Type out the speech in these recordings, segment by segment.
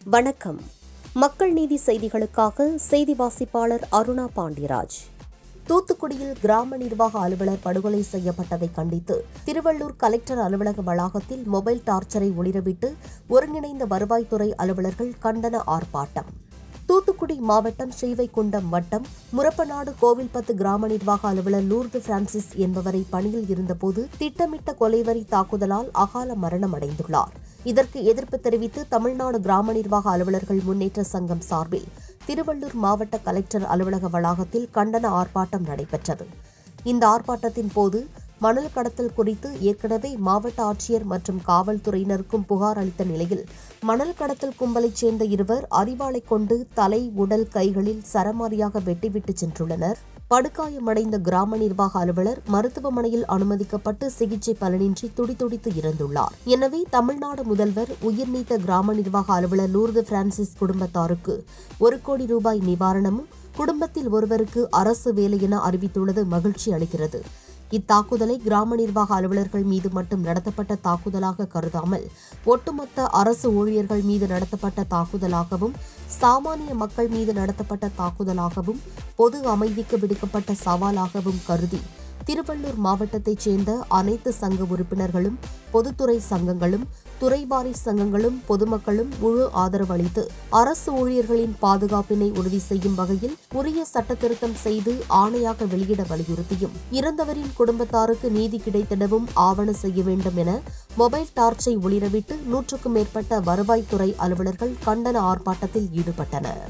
வணக்கம் மக்கள் நீதி செய்திகளுக்காக செய்தி வாசிப்பாளர் அருணா பாண்டியராஜ் தூத்துக்குடியில் கிராம நிர்வாக அலுவலர் படுகொலை செய்யப்பட்டதை கண்டித்து திருவள்ளூர் கலெக்டர் அலுவலக வளாகத்தில் மொபைல் டார்ச்சரை ஒளிரவிட்டு ஒருங்கிணைந்த வருவாய்த்துறை அலுவலர்கள் கண்டன ஆர்ப்பாட்டம் தூத்துக்குடி மாவட்டம் ஸ்ரீவைகுண்டம் வட்டம் முரப்பநாடு கோவில்பத்து கிராம நிர்வாக அலுவலர் லூர்து பிரான்சிஸ் என்பவரை பணியில் இருந்தபோது திட்டமிட்ட கொலைவரி தாக்குதலால் அகால மரணம் அடைந்துள்ளார் இதற்கு எதிர்ப்பு தெரிவித்து தமிழ்நாடு கிராம நிர்வாக அலுவலர்கள் முன்னேற்ற சங்கம் சார்பில் திருவள்ளூர் மாவட்ட கலெக்டர் அலுவலக வளாகத்தில் கண்டன ஆர்ப்பாட்டம் நடைபெற்றது இந்த ஆர்ப்பாட்டத்தின் போது மணல் கடத்தல் குறித்து ஏற்கனவே மாவட்ட ஆட்சியர் மற்றும் காவல்துறையினருக்கும் புகார் அளித்த நிலையில் மணல் கடத்தல் கும்பலைச் சேர்ந்த இருவர் அறிவாளை கொண்டு தலை உடல் கைகளில் சரமாரியாக வெட்டிவிட்டு சென்றுள்ளனர் படுகாயமடைந்த கிராம நிர்வாக அலுவலர் மருத்துவமனையில் அனுமதிக்கப்பட்டு சிகிச்சை பலனின்றி துடிதுடித்து இறந்துள்ளார் எனவே தமிழ்நாடு முதல்வர் உயிர்நீத்த கிராம நிர்வாக அலுவலர் லூர்து பிரான்சிஸ் குடும்பத்தாருக்கு ஒரு கோடி ரூபாய் நிவாரணமும் குடும்பத்தில் ஒருவருக்கு அரசு வேலை என அறிவித்துள்ளது மகிழ்ச்சி அளிக்கிறது இத்தாக்குதலை கிராம நிர்வாக அலுவலர்கள் மீது மட்டும் நடத்தப்பட்ட தாக்குதலாக கருதாமல் ஒட்டுமொத்த அரசு ஊழியர்கள் மீது நடத்தப்பட்ட தாக்குதலாகவும் சாமானிய மக்கள் மீது நடத்தப்பட்ட தாக்குதலாகவும் பொது அமைதிக்கு விடுக்கப்பட்ட சவாலாகவும் கருதி திருவள்ளூர் மாவட்டத்தைச் சேர்ந்த அனைத்து சங்க உறுப்பினர்களும் பொதுத்துறை சங்கங்களும் துறைவாரி சங்கங்களும் பொதுமக்களும் முழு ஆதரவு அளித்து அரசு ஊழியர்களின் பாதுகாப்பினை உறுதி செய்யும் வகையில் உரிய சட்டத்திருத்தம் செய்து ஆணையாக வெளியிட வலியுறுத்தியும் இறந்தவரின் குடும்பத்தாருக்கு நீதி கிடைத்திடவும் ஆவண செய்ய வேண்டும் என மொபைல் டார்ச்சை ஒளிரவிட்டு நூற்றுக்கும் மேற்பட்ட வருவாய்த்துறை அலுவலர்கள் கண்டன ஆர்ப்பாட்டத்தில் ஈடுபட்டனர்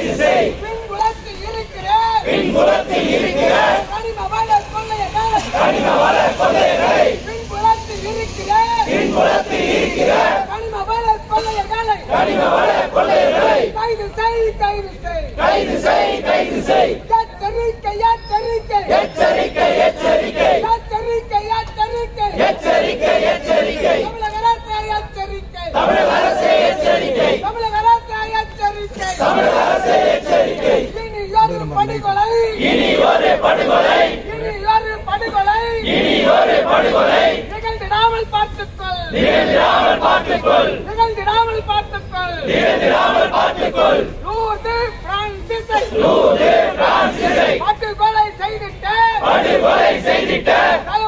பின்புலத்தில் இருக்கிற பின்புலத்தில் இருக்கிற கனிம வள கொள்ளையர்கள் கனிம வள கொள்ளையர்களை பின்புலத்தில் இருக்கிற பின்புலத்தில் இருக்கிற கனிம வள கொள்ளையர்களை கனிம வள கொள்ளையர்களை கைது செய் கைது செய் கைது செய் கைது செய் எச்சரிக்கை எச்சரிக்கை எச்சரிக்கை எச்சரிக்கை எச்சரிக்கை எச்சரிக்கை எச்சரிக்கை எச்சரிக்கை தமிழக அரசே எச்சரிக்கை தமிழக அரசே எச்சரிக்கை தமிழக அரசே எச்சரிக்கை இனி ஒரு படுகொலை இனி ஒரு படுகொலை இனி ஒரு படுகொலை இனி ஒரு படுகொலை நிகழ்ந்திடாமல் பார்த்துக்கொள் நிகழ்ந்திடாமல் பார்த்துக்கொள் நிகழ்ந்திடாமல் பார்த்துக்கொள் நிகழ்ந்திடாமல் பார்த்துக்கொள் லூது பிரான்சிஸை லூது பிரான்சிஸை படுகொலை செய்திட்ட படுகொலை செய்திட்ட